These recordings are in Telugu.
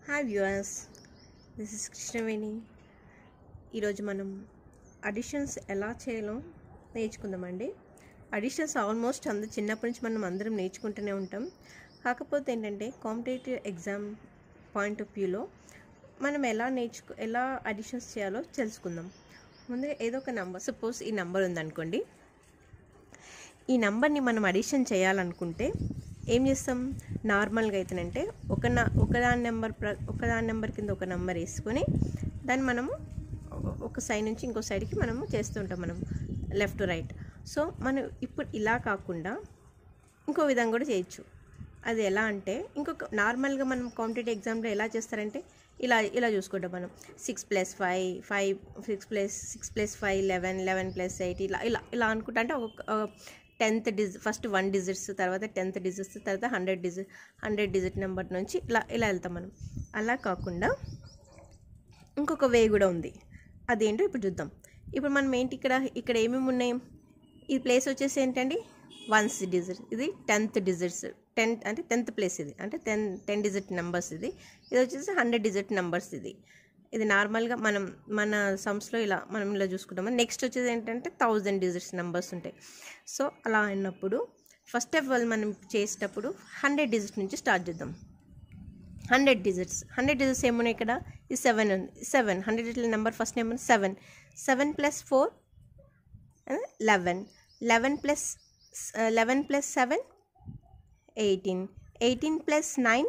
hi viewers this is Krishnaveni ఈరోజు మనం అడిషన్స్ ఎలా చేయాలో నేర్చుకుందామండి అడిషన్స్ ఆల్మోస్ట్ అందరు చిన్నప్పటి నుంచి మనం అందరం నేర్చుకుంటూనే ఉంటాం కాకపోతే ఏంటంటే కాంపిటేటివ్ ఎగ్జామ్ పాయింట్ ఆఫ్ వ్యూలో మనం ఎలా నేర్చుకో ఎలా అడిషన్స్ చేయాలో తెలుసుకుందాం ముందుగా ఏదో ఒక నంబర్ సపోజ్ ఈ నంబర్ ఉందనుకోండి ఈ నంబర్ని మనం అడిషన్ చేయాలనుకుంటే ఏం చేస్తాం నార్మల్గా అయితేనంటే ఒక నా ఒకదాని నెంబర్ ప్ర ఒకదాని నెంబర్ కింద ఒక నెంబర్ వేసుకొని దాన్ని మనము ఒక సైడ్ నుంచి ఇంకో సైడ్కి మనము చేస్తుంటాం మనం లెఫ్ట్ రైట్ సో మనం ఇప్పుడు ఇలా కాకుండా ఇంకో విధంగా కూడా చేయొచ్చు అది ఎలా అంటే ఇంకొక నార్మల్గా మనం కాంపిటేటివ్ ఎగ్జామ్లో ఎలా చేస్తారంటే ఇలా ఇలా చూసుకుంటాం మనం six plus five five six plus six plus five eleven eleven plus eight ఇలా ఇలా ఇలా అనుకుంటా అంటే ఒక టెన్త్ డిజి ఫస్ట్ వన్ డిజిట్స్ తర్వాత టెన్త్ డిజిట్స్ తర్వాత hundred digit hundred digit number నుంచి ఇలా ఇలా వెళ్తాం మనం అలా కాకుండా ఇంకొక వే కూడా ఉంది అదేంటో ఇప్పుడు చూద్దాం ఇప్పుడు మనం ఏంటి ఇక్కడ ఇక్కడ ఏమేమి ఉన్నాయి ఈ ప్లేస్ వచ్చేసి ఏంటండి వన్స్ డిజిట్ ఇది టెన్త్ డిజిట్స్ టెన్త్ అంటే టెన్త్ ప్లేస్ ఇది అంటే టెన్ టెన్ డిజిట్ నెంబర్స్ ఇది ఇది వచ్చేసి హండ్రెడ్ డిజిట్ నెంబర్స్ ఇది ఇది నార్మల్గా మనం మన సమ్స్లో ఇలా మనం ఇలా చూసుకుంటాము నెక్స్ట్ వచ్చేది ఏంటంటే థౌజండ్ డిజిట్స్ నెంబర్స్ ఉంటాయి సో అలా అయినప్పుడు ఫస్ట్ ఆఫ్ ఆల్ మనం చేసేటప్పుడు హండ్రెడ్ డిజిట్స్ నుంచి స్టార్ట్ చేద్దాం హండ్రెడ్ డిజిట్స్ హండ్రెడ్ డిజిట్స్ ఏమున్నాయి ఇక్కడ ఈ సెవెన్ ఉంది seven hundred number first name seven seven plus four eleven eleven plus eleven plus seven eighteen eighteen plus nine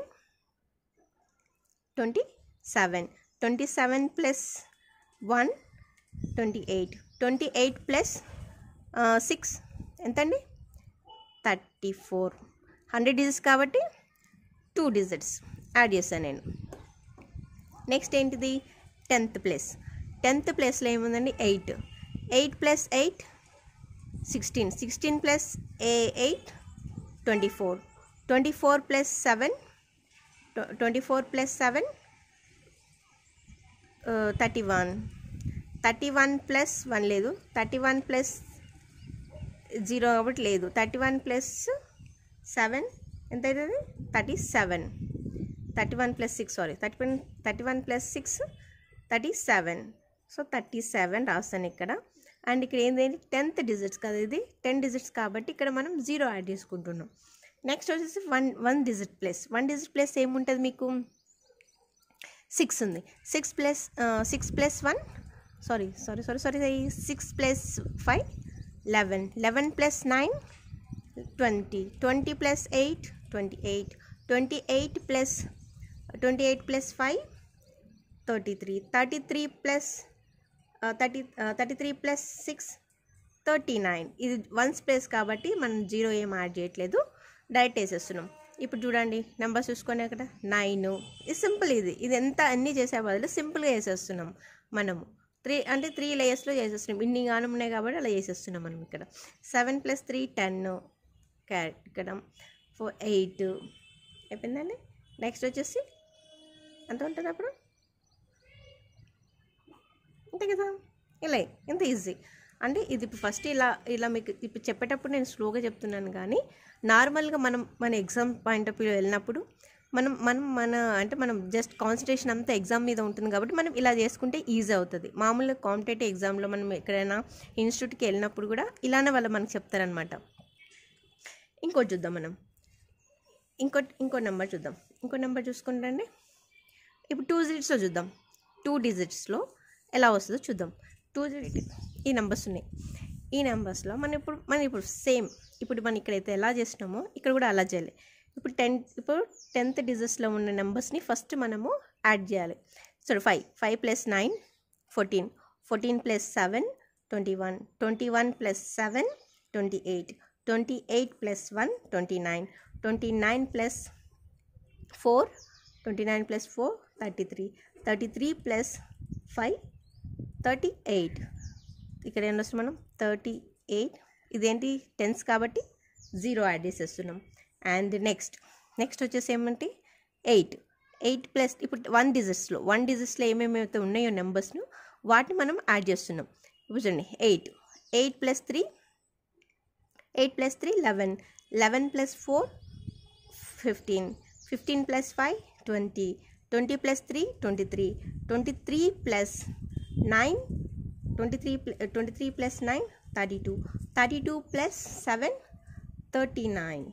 twenty seven twenty seven plus one twenty eight twenty eight plus six ఎంతండి థర్టీ ఫోర్ హండ్రెడ్ డిజిట్స్ కాబట్టి టూ డిజిట్స్ యాడ్ చేశాను నేను నెక్స్ట్ ఏంటిది టెన్త్ ప్లేస్ టెన్త్ ప్లేస్లో ఏముందండి eight eight plus eight sixteen sixteen plus a eight twenty four twenty four plus seven twenty four plus seven thirty one thirty one plus one లేదు థర్టీ వన్ ప్లస్ జీరో కాబట్టి లేదు థర్టీ వన్ ప్లస్ సెవెన్ ఎంత అవుతుంది thirty seven thirty one plus six sorry thirty one thirty one plus six thirty seven so thirty seven రాస్తాను ఇక్కడ అండ్ ఇక్కడ ఏంటంటే టెన్త్ డిజిట్స్ కదా ఇది టెన్ డిజిట్స్ కాబట్టి ఇక్కడ మనం జీరో యాడ్ చేసుకుంటున్నాం నెక్స్ట్ వచ్చేసి one one digit place one digit place ఏముంటుంది మీకు సిక్స్ ఉంది six plus six plus one sorry sorry sorry sorry six plus five eleven eleven plus nine twenty twenty plus eight twenty eight twenty eight plus twenty eight plus five thirty three thirty three plus thirty thirty three plus six thirty nine ఇది వన్స్ ప్లేస్ కాబట్టి మనం జీరో ఏం యాడ్ చేయట్లేదు డైరెక్ట్ వేసేస్తున్నాం ఇప్పుడు చూడండి నెంబర్ చూసుకొని అక్కడ నైన్ ఇది సింపుల్ ఇది ఇది ఎంత అన్నీ చేసే బదులు సింపుల్గా వేసేస్తున్నాం మనము త్రీ అంటే త్రీ లేయర్స్లో చేసేస్తున్నాం ఇన్ని గానం ఉన్నాయి కాబట్టి అలా చేసేస్తున్నాం మనం ఇక్కడ seven plus three ten carry it ఇక్కడ ఫోర్ ఎయిట్ అయిపోయిందండి నెక్స్ట్ వచ్చేసి ఎంత ఉంటుంది అప్పుడు అంతే కదా ఇలా ఎంత ఈజీ అంటే ఇది ఫస్ట్ ఇలా ఇలా మీకు ఇప్పుడు చెప్పేటప్పుడు నేను స్లోగా చెప్తున్నాను కానీ నార్మల్గా మనం మన ఎగ్జామ్ పాయింట్ ఆఫ్ వ్యూ వెళ్ళినప్పుడు మనం మనం మన అంటే మనం జస్ట్ కాన్సన్ట్రేషన్ అంతా ఎగ్జామ్ మీద ఉంటుంది కాబట్టి మనం ఇలా చేసుకుంటే ఈజీ అవుతుంది మామూలుగా కాంపిటేటివ్ ఎగ్జామ్లో మనం ఎక్కడైనా ఇన్స్టిట్యూట్కి వెళ్ళినప్పుడు కూడా ఇలానే వాళ్ళు మనకు చెప్తారనమాట ఇంకోటి చూద్దాం మనం ఇంకో ఇంకో నెంబర్ చూద్దాం ఇంకో నెంబర్ చూసుకుంటే ఇప్పుడు టూ డిజిట్స్లో చూద్దాం టూ డిజిట్స్లో ఎలా వస్తుందో చూద్దాం టూ డిజిట్ ఈ నెంబర్స్ ఉన్నాయి ఈ నెంబర్స్లో మనం ఇప్పుడు మనం ఇప్పుడు సేమ్ ఇప్పుడు మనం ఇక్కడైతే ఎలా చేసినామో ఇక్కడ కూడా అలా చేయాలి ఇప్పుడు టెన్త్ ఇప్పుడు టెన్త్ డిజిట్స్లో ఉన్న నెంబర్స్ని ఫస్ట్ మనము యాడ్ చేయాలి so five five plus nine fourteen fourteen plus seven twenty one twenty one plus seven twenty eight twenty eight plus one twenty nine twenty nine plus four twenty nine plus four thirty three thirty three plus five thirty eight ఇక్కడ ఏం వస్తుంది మనం థర్టీ ఎయిట్ ఇదేంటి టెన్స్ కాబట్టి జీరో యాడ్ చేసేస్తున్నాం అండ్ నెక్స్ట్ నెక్స్ట్ వచ్చేసి ఏమంటే ఎయిట్ ఎయిట్ ప్లస్ ఇప్పుడు వన్ డిజిట్స్లో వన్ డిజిట్స్లో ఏమేమి అయితే ఉన్నాయో నెంబర్స్ను వాటిని మనం యాడ్ చేస్తున్నాం ఇప్పుడు చూడండి eight eight plus three eight plus three eleven eleven plus four fifteen fifteen plus five twenty twenty plus three twenty three twenty three plus nine twenty three twenty three plus nine thirty two thirty two plus seven thirty nine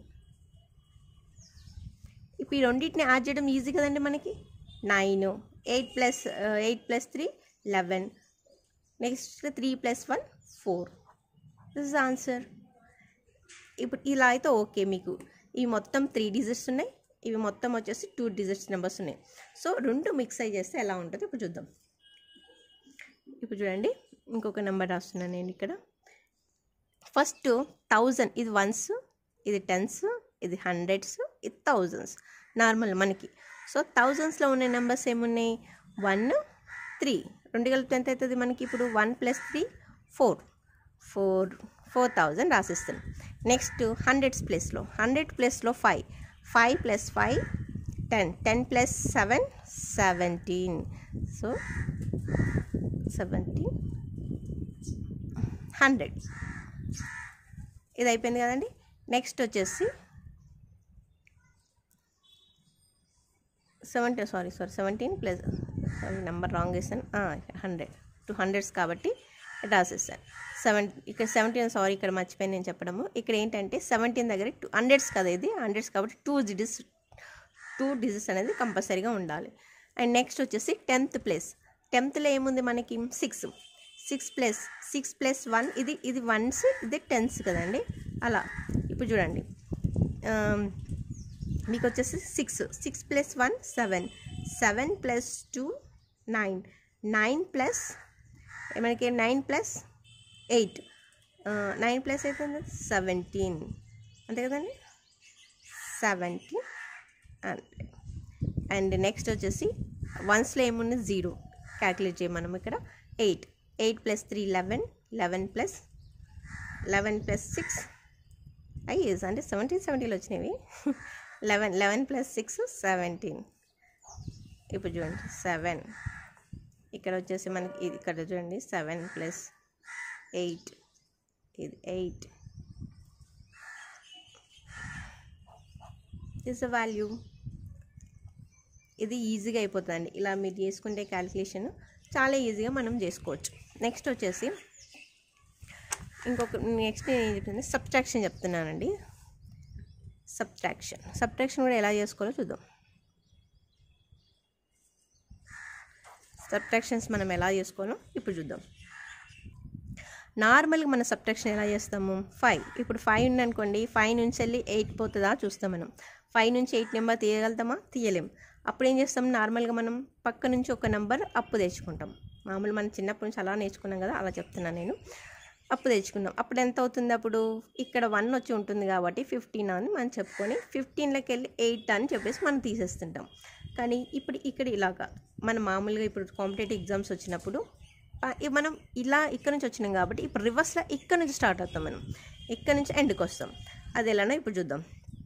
ఇప్పుడు ఈ రెండింటిని యాడ్ చేయడం ఈజీ కదండి మనకి nine eight plus eight plus three eleven next three plus one four this is answer ఇప్పుడు ఇలా అయితే ఓకే మీకు ఇవి మొత్తం త్రీ డిజిట్స్ ఉన్నాయి ఇవి మొత్తం వచ్చేసి టూ డిజిట్స్ నెంబర్స్ ఉన్నాయి సో రెండు మిక్స్ అయ్యి చేస్తే ఎలా ఉంటుంది ఇప్పుడు చూద్దాం ఇప్పుడు చూడండి ఇంకొక నెంబర్ రాస్తున్నాను నేను ఇక్కడ ఫస్ట్ థౌజండ్ ఇది వన్స్ ఇది టెన్స్ ఇది హండ్రెడ్స్ ఇది థౌజండ్స్ నార్మల్ మనకి సో థౌజండ్స్లో ఉన్న నెంబర్స్ ఏమున్నాయి వన్ త్రీ రెండు కలిపితే ఎంత అవుతుంది మనకి ఇప్పుడు one plus three four four four thousand రాసిస్తాను నెక్స్ట్ హండ్రెడ్స్ ప్లేస్లో హండ్రెడ్ ప్లేస్లో five five plus five ten ten plus seven seventeen so seventeen hundred ఇది అయిపోయింది కదండి నెక్స్ట్ వచ్చేసి seventeen sorry sorry seventeen plus sorry number wrong వేసాను హండ్రెడ్ టూ హండ్రెడ్స్ కాబట్టి రాసేసాను సెవెన్ ఇక్కడ సెవెంటీన్ సారీ ఇక్కడ మర్చిపోయాను నేను చెప్పడము ఇక్కడ ఏంటంటే సెవెంటీన్ దగ్గర టూ హండ్రెడ్స్ కదా ఇది హండ్రెడ్స్ కాబట్టి టూ డిజిట్స్ టూ డిజిట్స్ అనేది కంపల్సరీగా ఉండాలి అండ్ నెక్స్ట్ వచ్చేసి టెన్త్ ప్లేస్ టెన్త్లో ఏముంది మనకి six six plus six plus one ఇది ఇది వన్స్ ఇది టెన్స్ కదండి అలా ఇప్పుడు చూడండి మీకు వచ్చేసి six six plus one seven seven plus two nine nine plus మనకి nine plus eight nine plus అయితే సెవెంటీన్ అంతే కదండి సెవెంటీన్ హండ్రెడ్ అండ్ నెక్స్ట్ వచ్చేసి వన్స్లో ఏముంది జీరో క్యాల్కులేట్ చేయం మనం ఇక్కడ eight eight plus three eleven eleven plus eleven plus six అయ్యేస్ అంటే సెవెంటీన్ సెవెంటీలో వచ్చినవి eleven eleven plus six seventeen ఇప్పుడు చూడండి సెవెన్ ఇక్కడ వచ్చేసి మనకి ఇది ఇక్కడ చూడండి సెవెన్ ప్లస్ ఎయిట్ ఇది ఎయిట్ ఇస్ ద వాల్యూ ఇది ఈజీగా అయిపోతుందండి ఇలా మీరు చేసుకుంటే క్యాలిక్యులేషన్ చాలా ఈజీగా మనం చేసుకోవచ్చు నెక్స్ట్ వచ్చేసి ఇంకొక నెక్స్ట్ నేను ఏం చెప్తాను సబ్ట్రాక్షన్ చెప్తున్నానండి సబ్ట్రాక్షన్ సబ్ట్రాక్షన్ కూడా ఎలా చేసుకోవాలో చూద్దాం సబ్ట్రాక్షన్స్ మనం ఎలా చేసుకోవాలో ఇప్పుడు చూద్దాం నార్మల్గా మన సబ్ట్రాక్షన్ ఎలా చేస్తాము ఫైవ్ ఇప్పుడు ఫైవ్ ఉందనుకోండి ఫైవ్ నుంచి వెళ్ళి ఎయిట్ పోతుందా చూస్తాం మనం ఫైవ్ నుంచి ఎయిట్ నెంబర్ తీయగలుగుతామా తీయలేం అప్పుడు ఏం చేస్తాం నార్మల్గా మనం పక్క నుంచి ఒక నెంబర్ అప్పు తెచ్చుకుంటాం మామూలు మనం చిన్నప్పటి నుంచి అలా నేర్చుకున్నాం కదా అలా చెప్తున్నాను నేను అప్పు తెచ్చుకున్నాం అప్పుడు ఎంత అవుతుంది అప్పుడు ఇక్కడ వన్ వచ్చి ఉంటుంది కాబట్టి ఫిఫ్టీన్ అని మనం చెప్పుకొని ఫిఫ్టీన్లోకి వెళ్ళి ఎయిట్ అని చెప్పేసి మనం తీసేస్తుంటాం కానీ ఇప్పుడు ఇక్కడ ఇలాగా మనం మామూలుగా ఇప్పుడు కాంపిటేటివ్ ఎగ్జామ్స్ వచ్చినప్పుడు ఆ, ఇ- మనం ఇలా ఇక్కడ నుంచి వచ్చినాం కాబట్టి ఇప్పుడు రివర్స్లో ఇక్కడ నుంచి స్టార్ట్ అవుతాం మనం ఇక్కడ నుంచి ఎండ్కి వస్తాం అది ఎలానో ఇప్పుడు చూద్దాం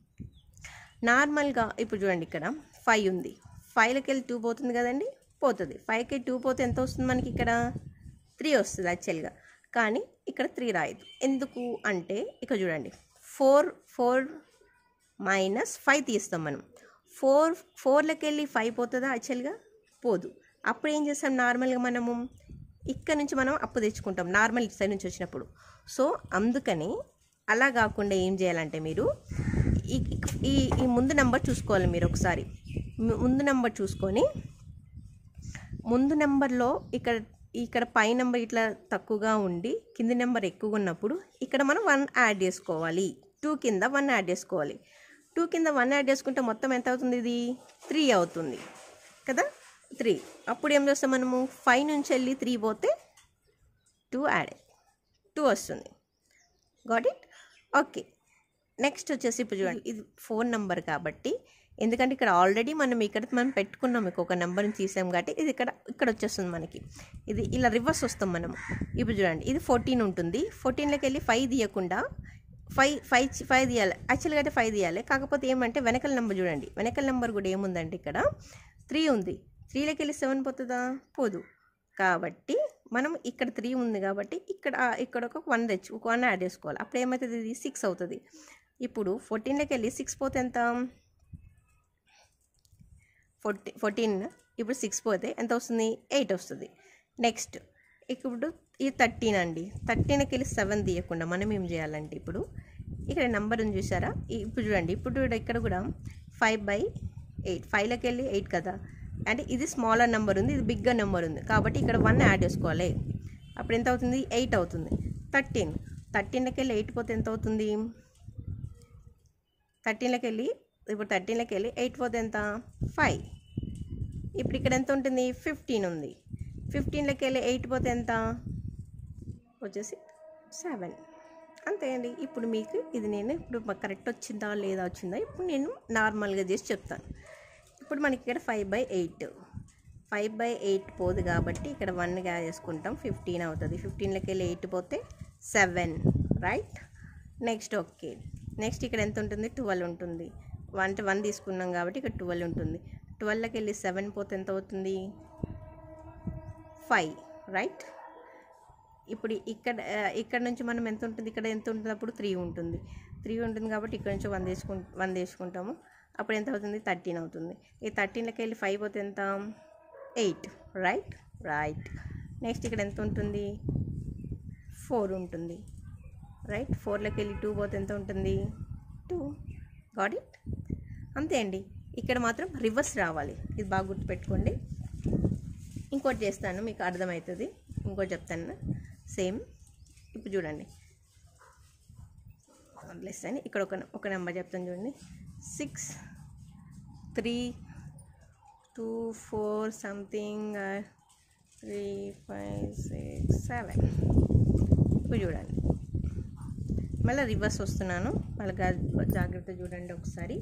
నార్మల్గా ఇప్పుడు చూడండి ఇక్కడ ఫైవ్ ఉంది ఫైవ్కి వెళ్ళి టూ పోతుంది కదండి పోతుంది ఫైవ్కి టూ పోతే ఎంత వస్తుంది మనకి ఇక్కడ త్రీ వస్తుంది యాక్చువల్గా కానీ ఇక్కడ త్రీ రాయదు ఎందుకు అంటే ఇక్కడ చూడండి ఫోర్ ఫోర్ మైనస్ ఫైవ్ తీస్తాం మనం ఫోర్ ఫోర్లోకి వెళ్ళి ఫైవ్ పోతుందా యాక్చువల్గా పోదు అప్పుడు ఏం చేస్తాం నార్మల్గా మనము ఇక్కడ నుంచి మనం అప్పు తెచ్చుకుంటాం నార్మల్ సైడ్ నుంచి వచ్చినప్పుడు సో అందుకని అలా కాకుండా ఏం చేయాలంటే మీరు ఈ ఈ ఈ ముందు నెంబర్ చూసుకోవాలి మీరు ఒకసారి ము- ముందు నెంబర్ చూసుకొని ముందు నెంబర్లో ఇక్కడ ఇక్కడ పై నెంబర్ ఇట్లా తక్కువగా ఉండి కింది నెంబర్ ఎక్కువగా ఉన్నప్పుడు ఇక్కడ మనం వన్ యాడ్ చేసుకోవాలి టూ కింద వన్ యాడ్ చేసుకోవాలి టూ కింద వన్ యాడ్ చేసుకుంటే మొత్తం ఎంత అవుతుంది ఇది త్రీ అవుతుంది కదా త్రీ అప్పుడు ఏం చేస్తాం మనము ఫైవ్ నుంచి వెళ్ళి త్రీ పోతే టూ యాడ్ టూ వస్తుంది గాట్ ఇట్ ఓకే నెక్స్ట్ వచ్చేసి ఇప్పుడు చూడండి ఇది ఫోన్ నెంబర్ కాబట్టి ఎందుకంటే ఇక్కడ ఆల్రెడీ మనం ఇక్కడ మనం పెట్టుకున్నాం మీకు ఒక నెంబర్ని తీసాం కాబట్టి ఇది ఇక్కడ ఇక్కడ వచ్చేస్తుంది మనకి ఇది ఇలా రివర్స్ వస్తాం మనం ఇప్పుడు చూడండి ఇది ఫోర్టీన్ ఉంటుంది ఫోర్టీన్లోకి వెళ్ళి ఫైవ్ తీయకుండా ఫైవ్ ఫైవ్ ఫైవ్ తీయాలి యాక్చువల్గా అయితే ఫైవ్ తీయాలి కాకపోతే ఏమంటే వెనకల నెంబర్ చూడండి వెనకల నెంబర్ కూడా ఏముందంటే ఇక్కడ త్రీ ఉంది త్రీలోకి వెళ్ళి సెవెన్ పోతుందా పోదు కాబట్టి మనం ఇక్కడ త్రీ ఉంది కాబట్టి ఇక్కడ ఇక్కడ ఒక వన్ తెచ్చు ఒక వన్ యాడ్ చేసుకోవాలి అప్పుడు ఏమవుతుంది ఇది సిక్స్ అవుతుంది ఇప్పుడు ఫోర్టీన్లోకి వెళ్ళి సిక్స్ పోతే ఎంత ఫోర్టీ ఫోర్టీన్ ఇప్పుడు సిక్స్ పోతే ఎంత వస్తుంది ఎయిట్ వస్తుంది నెక్స్ట్ ఇప్పుడు ఈ థర్టీన్ అండి థర్టీన్కి వెళ్ళి సెవెన్ తీయకుండా మనం ఏం చేయాలంటే ఇప్పుడు ఇక్కడ నెంబర్ ఉంది చూసారా ఈ- ఇప్పుడు చూడండి ఇప్పుడు చూడ- ఇక్కడ కూడా ఫైవ్ బై ఎయిట్ ఫైవ్లోకి వెళ్ళి ఎయిట్ కదా అంటే ఇది స్మాలర్ నెంబర్ ఉంది ఇది బిగ్గర్ నెంబర్ ఉంది కాబట్టి ఇక్కడ వన్ యాడ్ చేసుకోవాలి అప్పుడు ఎంత అవుతుంది ఎయిట్ అవుతుంది థర్టీన్ థర్టీన్లోకి వెళ్ళి ఎయిట్ పోతే ఎంత అవుతుంది థర్టీన్లోకి వెళ్ళి ఇప్పుడు థర్టీన్లోకి వెళ్ళి ఎయిట్ పోతే ఎంత ఫైవ్ ఇప్పుడు ఇక్కడ ఎంత ఉంటుంది ఫిఫ్టీన్ ఉంది ఫిఫ్టీన్లోకి వెళ్ళి ఎయిట్ పోతే ఎంత వచ్చేసి సెవెన్ అంతే అండి ఇప్పుడు మీకు ఇది నేను ఇప్పుడు కరెక్ట్ వచ్చిందా లేదా వచ్చిందా ఇప్పుడు నేను నార్మల్గా చేసి చెప్తాను ఇప్పుడు మనకి ఇక్కడ five by eight five by eight పోదు కాబట్టి ఇక్కడ వన్ యాడ్ చేసుకుంటాం ఫిఫ్టీన్ అవుతుంది ఫిఫ్టీన్లోకి వెళ్ళి ఎయిట్ పోతే seven right next okay next ఇక్కడ ఎంత ఉంటుంది ట్వెల్వ్ ఉంటుంది వన్ వన్ తీసుకున్నాం కాబట్టి ఇక్కడ ట్వెల్వ్ ఉంటుంది ట్వెల్వ్కి వెళ్ళి సెవెన్ పోతే ఎంత అవుతుంది ఫైవ్ రైట్ ఇప్పుడు ఇక్కడ ఆ, ఇక్కడ నుంచి మనం ఎంత ఉంటుంది ఇక్కడ ఎంత ఉంటుంది అప్పుడు త్రీ ఉంటుంది త్రీ ఉంటుంది కాబట్టి ఇక్కడ నుంచి వన్ తీసుకు వన్ తీసుకుంటాము అప్పుడు ఎంత అవుతుంది థర్టీన్ అవుతుంది ఈ థర్టీన్లోకి వెళ్ళి ఫైవ్ పోతే ఎంత ఎయిట్ రైట్ రైట్ నెక్స్ట్ ఇక్కడ ఎంత ఉంటుంది ఫోర్ ఉంటుంది రైట్ ఫోర్లోకి వెళ్ళి టూ పోతే ఎంత ఉంటుంది టూ గాడ్ ఇట్ అంతే అండి ఇక్కడ మాత్రం రివర్స్ రావాలి ఇది బాగా గుర్తుపెట్టుకోండి ఇంకోటి చేస్తాను మీకు అర్థమవుతుంది ఇంకోటి చెప్తాను సేమ్ ఇప్పుడు చూడండి వదిలేస్తాను ఇక్కడ ఒక ఒక నెంబర్ చెప్తాను చూడండి six three two four something three five six seven ఇప్పుడు చూడండి మళ్ళీ రివర్స్ వస్తున్నాను మళ్ళీ గా- జాగ్రత్త చూడండి ఒకసారి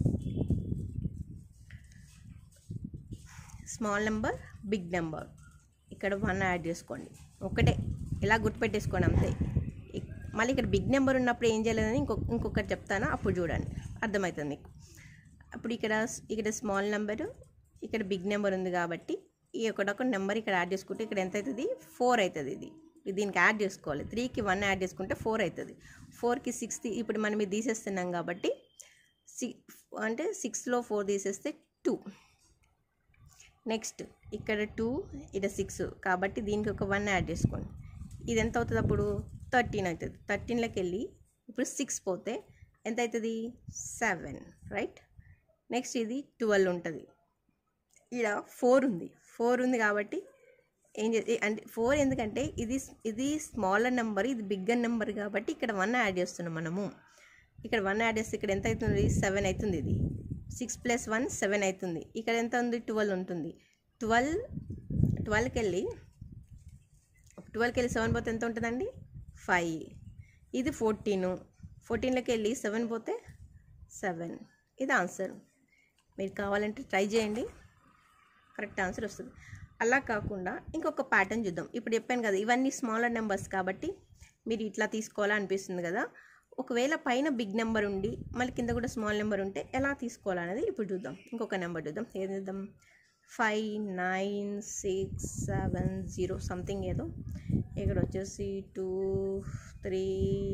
స్మాల్ నెంబర్ బిగ్ నెంబర్ ఇక్కడ వన్ యాడ్ చేసుకోండి ఒకటే ఇలా గుర్తుపెట్టేసుకోండి అంతే ఇక్- మళ్ళీ ఇక్కడ బిగ్ నెంబర్ ఉన్నప్పుడు ఏం చేయలేదని ఇంకొక ఇంకొకటి చెప్తాను అప్పుడు చూడండి అర్థమవుతుంది మీకు అప్పుడు ఇక్కడ ఇక్కడ స్మాల్ నెంబరు ఇక్కడ బిగ్ నెంబర్ ఉంది కాబట్టి ఈ ఒకటొక నెంబర్ ఇక్కడ యాడ్ చేసుకుంటే ఇక్కడ ఎంత అవుతుంది ఫోర్ అవుతుంది ఇది ఇది దీనికి యాడ్ చేసుకోవాలి త్రీకి వన్ యాడ్ చేసుకుంటే ఫోర్ అవుతుంది ఫోర్కి సిక్స్ ఇప్పుడు మనం ఇది తీసేస్తున్నాం కాబట్టి సి అంటే సిక్స్లో ఫోర్ తీసేస్తే టూ నెక్స్ట్ ఇక్కడ టూ ఇక్కడ సిక్స్ కాబట్టి దీనికి ఒక వన్ యాడ్ చేసుకోండి ఇది ఎంత అవుతుంది అప్పుడు థర్టీన్ అవుతుంది థర్టీన్లోకి వెళ్ళి ఇప్పుడు సిక్స్ పోతే ఎంత అవుతుంది సెవెన్ రైట్ నెక్స్ట్ ఇది ట్వెల్వ్ ఉంటుంది ఇక్కడ ఫోర్ ఉంది ఫోర్ ఉంది కాబట్టి ఏం చే అంటే ఫోర్ ఎందుకంటే ఇది ఇది స్మాలర్ నెంబర్ ఇది బిగ్గర్ నెంబర్ కాబట్టి ఇక్కడ వన్ యాడ్ చేస్తున్నాం మనము ఇక్కడ వన్ యాడ్ చేస్తే ఇక్కడ ఎంత అవుతుంది సెవెన్ అవుతుంది ఇది సిక్స్ ప్లస్ వన్ సెవెన్ అవుతుంది ఇక్కడ ఎంత ఉంది ట్వెల్వ్ ఉంటుంది ట్వెల్వ్ ట్వెల్వ్కి వెళ్ళి ట్వెల్వ్కి వెళ్ళి సెవెన్ పోతే ఎంత ఉంటుందండి ఫైవ్ ఇది ఫోర్టీను ఫోర్టీన్లోకి వెళ్ళి సెవెన్ పోతే సెవెన్ ఇది ఆన్సర్ మీరు కావాలంటే ట్రై చేయండి కరెక్ట్ ఆన్సర్ వస్తుంది అలా కాకుండా ఇంకొక ప్యాటర్న్ చూద్దాం ఇప్పుడు చెప్పాను కదా ఇవన్నీ స్మాలర్ నెంబర్స్ కాబట్టి మీరు ఇట్లా తీసుకోవాలా అనిపిస్తుంది కదా ఒకవేళ పైన బిగ్ నెంబర్ ఉండి మళ్ళీ కింద కూడా స్మాల్ నెంబర్ ఉంటే ఎలా తీసుకోవాలనేది ఇప్పుడు చూద్దాం ఇంకొక నెంబర్ చూద్దాం ఏది చూద్దాం five nine six seven zero something ఏదో ఇక్కడ వచ్చేసి two three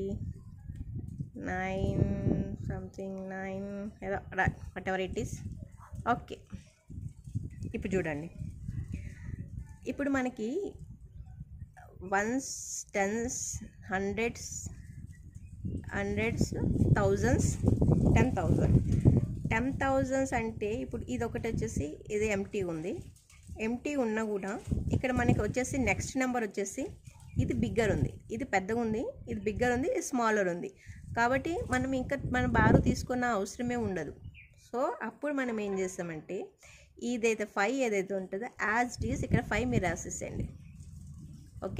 nine something nine ఏదో whatever it is okay ఇప్పుడు చూడండి ఇప్పుడు మనకి ones tens hundreds hundreds thousands ten thousand ten thousands అంటే ఇప్పుడు ఇది ఒకటి వచ్చేసి ఇది ఎంటీ ఉంది ఎంటీ ఉన్నా కూడా ఇక్కడ మనకి వచ్చేసి నెక్స్ట్ నెంబర్ వచ్చేసి ఇది బిగ్గర్ ఉంది ఇది పెద్దగా ఉంది ఇది బిగ్గర్ ఉంది ఇది స్మాలర్ ఉంది కాబట్టి మనం ఇంకా మనం బారు తీసుకున్న అవసరమే ఉండదు సో అప్పుడు మనం ఏం చేస్తామంటే ఇదైతే ఫైవ్ ఏదైతే ఉంటుందో యాజ్ డీస్ ఇక్కడ ఫైవ్ మీరు రాసేసేయండి ఓకే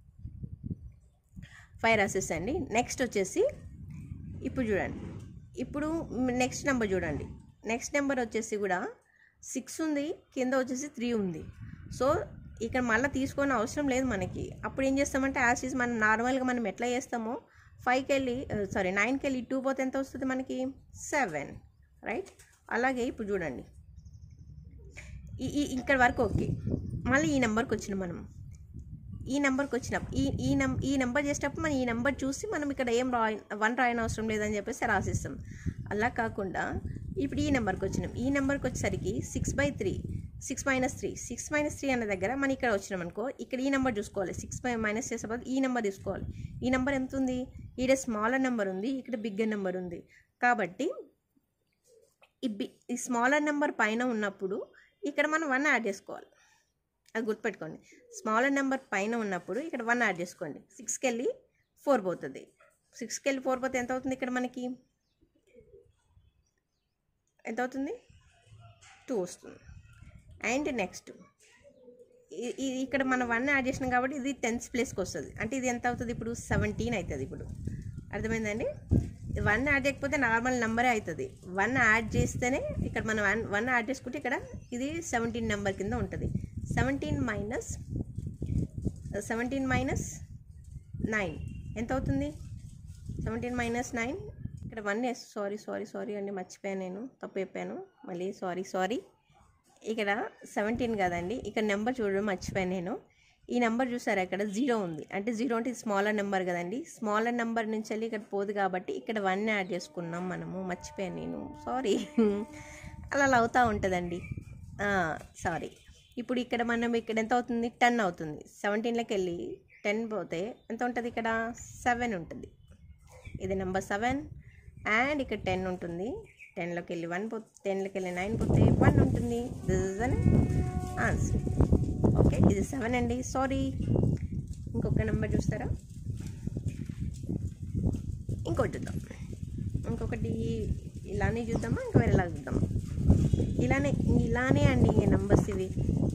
ఫైవ్ రాసేసండి నెక్స్ట్ వచ్చేసి ఇప్పుడు చూడండి ఇప్పుడు నెక్స్ట్ నెంబర్ చూడండి నెక్స్ట్ నెంబర్ వచ్చేసి కూడా సిక్స్ ఉంది కింద వచ్చేసి త్రీ ఉంది సో ఇక్కడ మళ్ళీ తీసుకొని అవసరం లేదు మనకి అప్పుడు ఏం చేస్తామంటే యాజ్ ఈజ్ మనం నార్మల్గా మనం ఎట్లా చేస్తామో ఫైవ్కి వెళ్ళి సారీ నైన్కి వెళ్ళి టూ పోతే ఎంత వస్తుంది మనకి సెవెన్ రైట్ అలాగే ఇప్పుడు చూడండి ఈ ఈ ఇక్కడ వరకు ఓకే మళ్ళీ ఈ నెంబర్కి వచ్చిన మనం ఈ నెంబర్కి వచ్చినప్పుడు ఈ ఈ నెం ఈ నెంబర్ చేసేటప్పుడు మనం ఈ నెంబర్ చూసి మనం ఇక్కడ ఏం రాయ వన్ రాయని అవసరం లేదని చెప్పేసి రాసిస్తాం అలా కాకుండా ఇప్పుడు ఈ నెంబర్కి వచ్చినాం ఈ నెంబర్కి వచ్చేసరికి six by three six minus three six minus three అన్న దగ్గర మనం ఇక్కడ వచ్చినాం అనుకో ఇక్కడ ఈ నెంబర్ చూసుకోవాలి సిక్స్ బై మైనస్ చేసేప్పుడు ఈ నెంబర్ తీసుకోవాలి ఈ నెంబర్ ఎంత ఉంది ఈడ స్మాలర్ నెంబర్ ఉంది ఇక్కడ బిగ్గర్ నెంబర్ ఉంది కాబట్టి ఈ బి ఈ స్మాలర్ నెంబర్ పైన ఉన్నప్పుడు ఇక్కడ మనం వన్ యాడ్ చేసుకోవాలి అది గుర్తుపెట్టుకోండి స్మాలర్ నెంబర్ పైన ఉన్నప్పుడు ఇక్కడ వన్ యాడ్ చేసుకోండి సిక్స్కి వెళ్ళి ఫోర్ పోతుంది సిక్స్కి వెళ్ళి ఫోర్ పోతే ఎంత అవుతుంది ఇక్కడ మనకి ఎంత అవుతుంది టూ వస్తుంది అండ్ నెక్స్ట్ ఇక్కడ మనం వన్ యాడ్ చేసినాం కాబట్టి ఇది టెన్త్ ప్లేస్కి వస్తుంది అంటే ఇది ఎంత అవుతుంది ఇప్పుడు సెవెంటీన్ అవుతుంది ఇప్పుడు అర్థమైందండి వన్ యాడ్ చేయకపోతే నార్మల్ నెంబరే అవుతుంది వన్ యాడ్ చేస్తేనే ఇక్కడ మనం వన్ వన్ యాడ్ చేసుకుంటే ఇక్కడ ఇది సెవెంటీన్ నెంబర్ కింద ఉంటుంది seventeen minus seventeen minus nine ఎంత అవుతుంది సెవెంటీన్ మైనస్ నైన్ ఇక్కడ one yes sorry sorry sorry అండి మర్చిపోయాను నేను తప్పు చెప్పాను మళ్ళీ సారీ సారీ ఇక్కడ సెవెంటీన్ కదండి ఇక్కడ నెంబర్ చూడడం మర్చిపోయాను నేను ఈ నెంబర్ చూసారా ఇక్కడ జీరో ఉంది అంటే జీరో అంటే స్మాలర్ నెంబర్ కదండి స్మాలర్ నెంబర్ నుంచి వెళ్ళి ఇక్కడ పోదు కాబట్టి ఇక్కడ వన్ యాడ్ చేసుకున్నాం మనము మర్చిపోయాను నేను సారీ అలా అలా అవుతూ ఉంటుందండి సారీ ఇప్పుడు ఇక్కడ మనం ఇక్కడ ఎంత అవుతుంది టెన్ అవుతుంది సెవెంటీన్లోకి వెళ్ళి టెన్ పోతే ఎంత ఉంటుంది ఇక్కడ సెవెన్ ఉంటుంది ఇది నెంబర్ సెవెన్ అండ్ ఇక్కడ టెన్ ఉంటుంది టెన్లోకి వెళ్ళి వన్ పో టెన్లోకి వెళ్ళి నైన్ పోతే వన్ ఉంటుంది this is an answer okay ఇది సెవెన్ అండి సారీ ఇంకొక నెంబర్ చూస్తారా ఇంకోటి చూద్దాం ఇంకొకటి ఇలానే చూద్దామా ఇంకా వేరేలా చూద్దామా ఇలానే ఇలానే అండి ఈ నెంబర్స్ ఇవి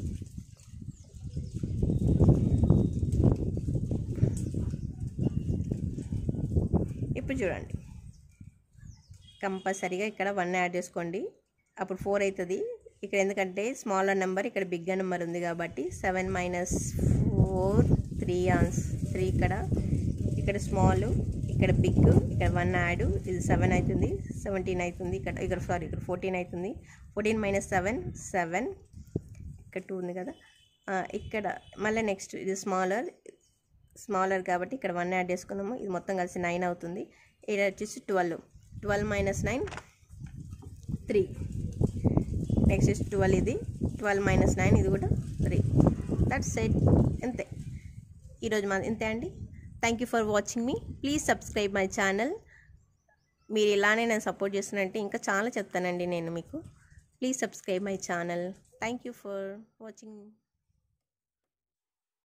ఇప్పుడు చూడండి కంపల్సరీగా ఇక్కడ వన్ యాడ్ చేసుకోండి అప్పుడు ఫోర్ అవుతుంది ఇక్కడ ఎందుకంటే స్మాలర్ నెంబర్ ఇక్కడ బిగ్గర్ నెంబర్ ఉంది కాబట్టి సెవెన్ మైనస్ ఫోర్ త్రీ ఆన్స్ త్రీ ఇక్కడ ఇక్కడ స్మాల్ ఇక్కడ బిగ్ ఇక్కడ వన్ యాడ్ ఇది సెవెన్ అవుతుంది సెవెంటీన్ అవుతుంది ఇక్కడ ఇక్కడ సారీ ఇక్కడ ఫోర్టీన్ అవుతుంది ఫోర్టీన్ మైనస్ సెవెన్ సెవెన్ ఇక్కడ టూ ఉంది కదా ఆ, ఇక్కడ మళ్ళీ నెక్స్ట్ ఇది స్మాలర్ స్మాలర్ కాబట్టి ఇక్కడ వన్ యాడ్ చేసుకున్నాము ఇది మొత్తం కలిసి నైన్ అవుతుంది ఇది వచ్చేసి twelve twelve minus nine three next is twelve ఇది ట్వెల్వ్ మైనస్ నైన్ ఇది కూడా త్రీ దట్స్ సెట్ అంతే ఈరోజు మా ఇంతే అండి థ్యాంక్ యూ ఫర్ వాచింగ్ మీ ప్లీజ్ సబ్స్క్రైబ్ మై ఛానల్ మీరు ఇలానే నేను సపోర్ట్ చేస్తున్నట్టే ఇంకా చాలా చెప్తానండి నేను మీకు please subscribe my channel thank you for watching